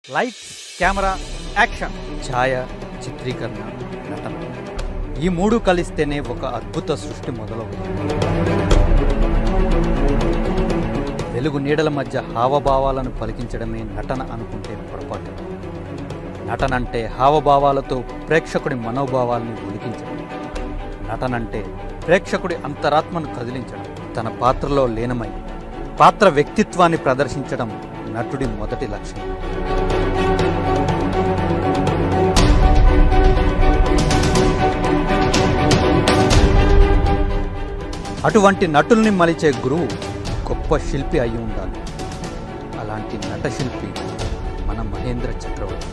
Light camera action ఛాయ చిత్రీకరణ నటన ఈ మూడు కలిస్తేనే ఒక అద్భుత సృష్టి మొదలవుతుంది వెలుగు నీడల మధ్య హావభావాలను పలికించడమే నటన అనుకుంటే పొరపాటు నటన అంటే హావభావాలతో ప్రేక్షకుడి మనోభావాల్ని ఉలికించడం నటన అంటే ప్రేక్షకుడి అంతరాత్మను కదిలించడం తన పాత్రలో లీనమై పాత్ర వ్యక్తిత్వాన్ని ప్రదర్శించడం నటుడి మొదటి లక్ష్యం అటువంటి నటుల్ని మలిచే గురువు గొప్ప శిల్పి అయి ఉండాలి అలాంటి నట శిల్పి మన మహేంద్ర చక్రవర్తి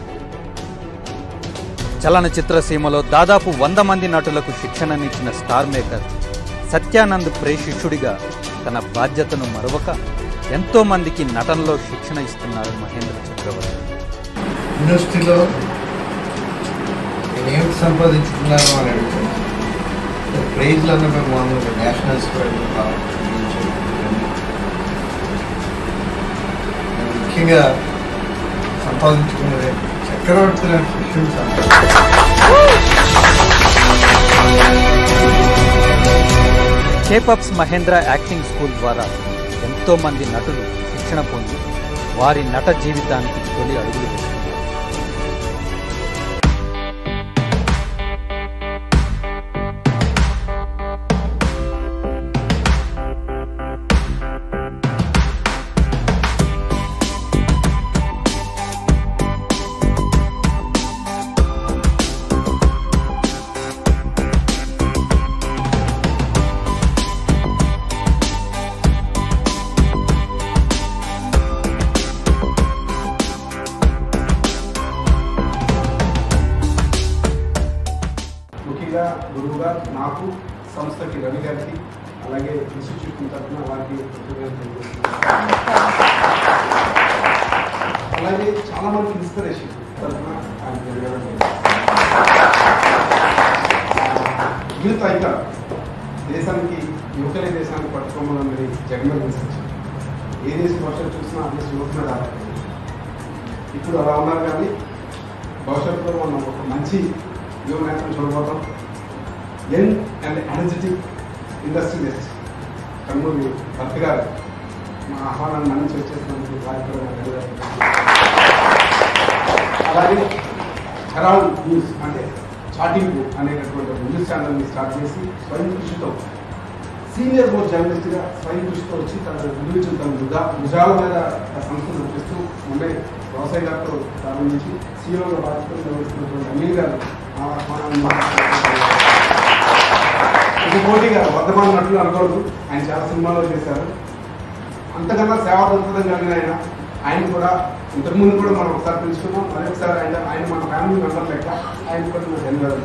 చలనచిత్ర సీమలో దాదాపు వంద మంది నటులకు శిక్షణనిచ్చిన స్టార్ మేకర్ సత్యానంద్ ప్రే శిష్యుడిగా తన బాధ్యతను మరవక ఎంతో మందికి నటనలో శిక్షణ ఇస్తున్నారు మహేంద్ర చక్రవర్తి ఇండస్ట్రీలో నేను ఏమిటి సంపాదించుకున్నాను అని అడిగితే ప్రైజ్లను మేము మామూలుగా నేషనల్ స్క్వేర్ ముఖ్యంగా సంపాదించుకున్నది చక్రవర్తి లాంటి శిష్యుడు సంపాదించాను షేపప్స్ మహేంద్ర యాక్టింగ్ స్కూల్ ద్వారా ఎంతో మంది నటులు శిక్షణ పొంది వారి నట జీవితానికి తొలి అడుగులు వేస్తున్నారు ముఖ్యంగా గురువుగా నాకు సంస్థకి రవి గారికి అలాగే ఇన్స్టిట్యూట్ తరఫున వారికి కృతజ్ఞతలు తెలియజేస్తున్నాను. అలాగే చాలా మంది ఇన్స్పిరేషన్ తరఫున ఆయనకి ధన్యవాదాలు. యూత్ ఐకాన్ దేశానికి యువతలే దేశానికి పట్టుకోమన్నది జగన్మోహన్ రీసెర్చ్ ఏ దేశం వర్షం చూసినా ఆ దేశం యువత మీద ఆధారపడి ఇప్పుడు అలా ఉన్నారు కానీ భవిష్యత్తులో మనం ఒక మంచి యువ నేతను చూడబోతాం young and energetic industrialist Kurnool భర్త గారు మా ఆహ్వానాన్ని మన్నించి వచ్చేసినందుకు వారికి కూడా నా ధన్యవాదాలు. అలాగే హెరాల్డ్ న్యూస్ అంటే చాటింగ్ అనేటటువంటి ఒక న్యూస్ ఛానల్ని స్టార్ట్ చేసి స్వయం కృషితో సీనియర్ మోస్ట్ జర్నలిస్ట్గా స్వయం కృషితో వచ్చి తన నిర్మించిన తన భుజ భుజాల మీద ఆ సంస్థను నడిపిస్తూ మొన్నే వ్యవసాయ గారితో ప్రారంభించి సీఈఓగా బాధ్యతలు నిర్వహిస్తున్నటువంటి అనిల్ గారు ఆ ఆహ్వానాన్ని ఇది పోటీగా వర్ధమాన నటులు అనుకోవద్దు ఆయన చాలా సినిమాల్లో చేశారు అంతకన్నా సేవా దృక్పథం కలిగిన ఆయన ఆయన కూడా ఇంతకుముందు కూడా మనం ఒకసారి పిలుచుకున్నాం మరొకసారి ఆయన ఆయన మన ఫ్యామిలీ మెంబర్ లెక్క ఆయన కూడా నాకు ధన్యవాదాలు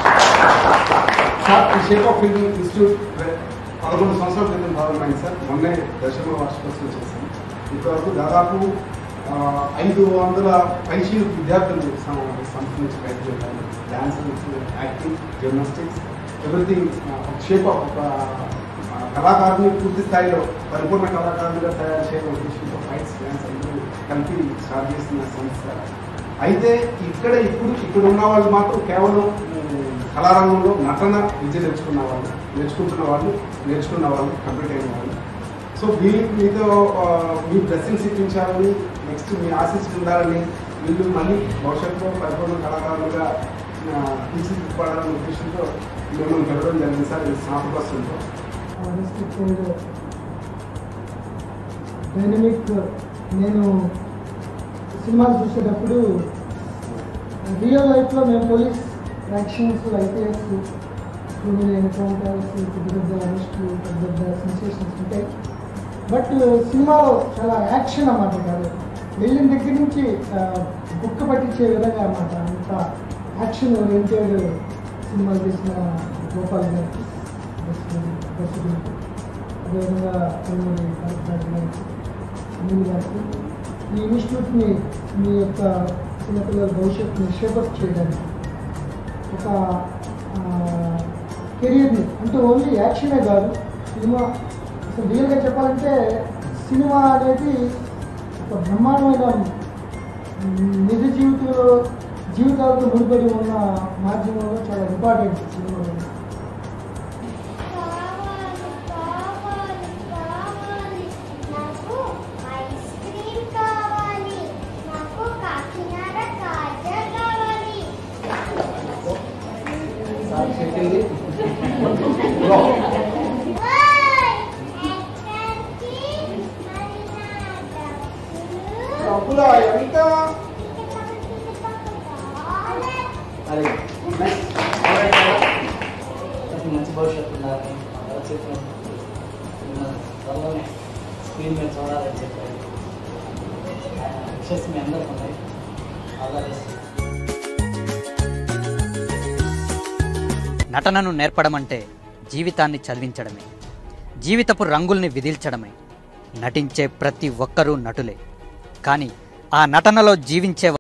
సార్ ఈ షేప్ ఆఫ్ ఫిల్మ్ ఇన్స్టిట్యూట్ పదకొండు సంవత్సరాల క్రితం ప్రారంభమైంది సార్ మొన్నే దశమ వార్షికోత్సవం చేశాను ఇంతవరకు దాదాపు ఆ, ఐదు వందల పైసీ విద్యార్థులు సం- సంస్థ నుంచి బయటకు dance acting gymnastics everything shape of ఒక ఆ, కళాకారుని పూర్తి స్థాయిలో పరిపూర్ణ కళాకారులుగా తయారు చేయడం ఉద్దేశంతో ఫైట్స్ డ్యాన్స్ అందరూ కలిపి స్టార్ట్ చేసిన సంస్థ అయితే ఇక్కడ ఇప్పుడు ఇక్కడ ఉన్న వాళ్ళు మాత్రం కేవలం ఉమ్, కళారంగంలో నటన విద్య నేర్చుకున్న వాళ్ళు నేర్చుకుంటున్న వాళ్ళు నేర్చుకున్న వాళ్ళు కంప్లీట్ అయిన వాళ్ళు సో వీళ్ళు మీతో ఆ, మీ బ్లెస్సింగ్స్ ఇప్పించాలని నెక్స్ట్ మీ ఆశీస్సులు ఉండాలని వీళ్ళు మళ్ళీ భవిష్యత్తులో పరిపూర్ణ కళాకారులుగా ఆ, తీర్చిదిద్దుకోవాలనే ఉద్దేశంతో మిమ్మల్ని గెలవడం జరిగింది సార్ ఇది స్నాతకోత్సవంతో రెస్ట్రిక్టెడ్ డైనమిక్ నేను సినిమాలు చూసేటప్పుడు రియల్ లైఫ్లో మేము police actions IPS criminal encounters పెద్ద పెద్ద అరెస్టులు పెద్ద పెద్ద సెన్సేషన్స్ ఉంటాయి బట్ సినిమాలో చాలా యాక్షన్ అన్నమాట కాదు వెళ్ళిన దగ్గర నుంచి బుక్క పట్టించే విధంగా అన్నమాట అంత యాక్షన్ ఓరియంటెడ్ సినిమాలు చేసిన గోపాల్ గారికి దర్శకుడు అదేవిధంగా కొన్ని కలెక్టర్ గారికి అనిల్ గారికి ఈ ఇన్స్టిట్యూట్ని మీ యొక్క చిన్నపిల్లల భవిష్యత్తుని షేపప్ చేయడానికి ఒక కెరీర్ని అంటే ఓన్లీ యాక్షనే కాదు సినిమా అసలు రియల్గా చెప్పాలంటే సినిమా అనేది ఒక బ్రహ్మాండమైన నిజ జీవితంలో జీవితాలతో ముడిపడి ఉన్న మాధ్యమంలో చాలా ఇంపార్టెంట్ సినిమా కావాలి కావాలి కావాలి నాకు ఐస్ క్రీమ్ కావాలి నాకు కాకినాడ కాజా కావాలి ఓయ్ ఎక్కడికి మరి నా డబ్బులా ఎంత డబ్బులు నాకు మంచి భవిష్యత్తు ఉండాలని అలా చెప్పాను త్వరలోనే స్క్రీన్ మీద చూడాలని చెప్పారు విషయస్ మీ అందరికి ఉన్నాయి అలా నటనను నేర్పడమంటే జీవితాన్ని చదివించడమే జీవితపు రంగుల్ని విధిల్చడమే నటించే ప్రతి ఒక్కరూ నటులే కానీ ఆ నటనలో జీవించే